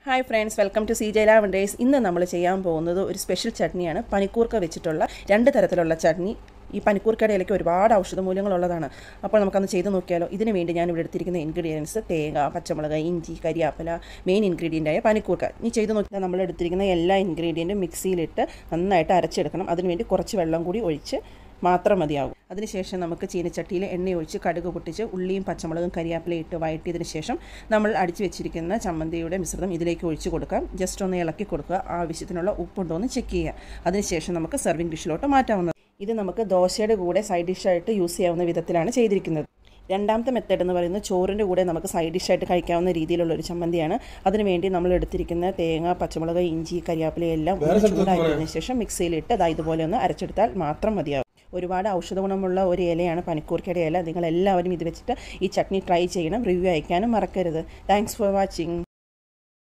hi friends welcome to സി ജയലാവൻ days ഇന്ന് നമ്മൾ ചെയ്യാൻ പോകുന്നത് ഒരു സ്പെഷ്യൽ ചട്നിയാണ് പനിക്കൂർക്ക വെച്ചിട്ടുള്ള രണ്ട് തരത്തിലുള്ള ചട്നി ഈ പനിക്കൂർക്കയുടെ ഇലയ്ക്ക് ഒരുപാട് ഔഷധ മൂല്യങ്ങളുള്ളതാണ് അപ്പോൾ നമുക്കന്ന് ചെയ്ത് നോക്കിയാലോ ഇതിന് വേണ്ടി ഞാൻ ഇവിടെ എടുത്തിരിക്കുന്ന ഇൻഗ്രീഡിയൻസ് തേങ്ങ പച്ചമുളക് ഇഞ്ചി കരിയാപ്പല മെയിൻ ഇൻഗ്രീഡിയൻ്റായ പനിക്കൂർക്ക ഇനി ചെയ്ത് നോക്കിയാൽ നമ്മൾ എടുത്തിരിക്കുന്ന എല്ലാ ഇൻഗ്രീഡിയൻറ്റും മിക്സിയിലിട്ട് നന്നായിട്ട് അരച്ചെടുക്കണം അതിനുവേണ്ടി കുറച്ച് വെള്ളം കൂടി ഒഴിച്ച് മാത്രം മതിയാകും അതിനുശേഷം നമുക്ക് ചീനച്ചട്ടിയിൽ എണ്ണ ഒഴിച്ച് കടുക് പൊട്ടിച്ച് ഉള്ളിയും പച്ചമുളകും കരിയാപ്പിലയും ഇട്ട് വഴറ്റിയതിന് ശേഷം നമ്മൾ അടിച്ചു വെച്ചിരിക്കുന്ന ചമ്മന്തിയുടെ മിശ്രിതം ഇതിലേക്ക് ഒഴിച്ച് കൊടുക്കാം ജസ്റ്റ് ഒന്ന് ഇളക്കി കൊടുക്കുക ആവശ്യത്തിനുള്ള ഉപ്പുണ്ടോ എന്ന് ചെക്ക് ചെയ്യുക അതിനുശേഷം നമുക്ക് സെർവിങ് ഡിഷിലോട്ട് മാറ്റാവുന്നത് ഇത് നമുക്ക് ദോശയുടെ കൂടെ സൈഡ് ഡിഷായിട്ട് യൂസ് ചെയ്യാവുന്ന വിധത്തിലാണ് ചെയ്തിരിക്കുന്നത് രണ്ടാമത്തെ മെത്തേഡ് എന്ന് പറയുന്നത് ചോറിൻ്റെ കൂടെ നമുക്ക് സൈഡ് ഡിഷായിട്ട് കഴിക്കാവുന്ന രീതിയിലുള്ള ഒരു ചമ്മന്തിയാണ് അതിനുവേണ്ടി നമ്മൾ എടുത്തിരിക്കുന്ന തേങ്ങ പച്ചമുളക് ഇഞ്ചി കരിയാപ്പില എല്ലാം ഒന്ന് ചൂടാക്കിയതിനു ശേഷം മിക്സിയിലിട്ട് അതാ ഇതുപോലെ ഒന്ന് അരച്ചെടുത്താൽ മാത്രം മതിയാവും ഒരുപാട് ഔഷധ ഗുണമുള്ള ഒരു ഇലയാണ് പനിക്കൂർക്കയുടെ ഇല നിങ്ങൾ എല്ലാവരും ഇത് വെച്ചിട്ട് ഈ ചട്നി ട്രൈ ചെയ്യണം റിവ്യൂ അയക്കാനും മറക്കരുത് താങ്ക്സ് ഫോർ വാച്ചിങ്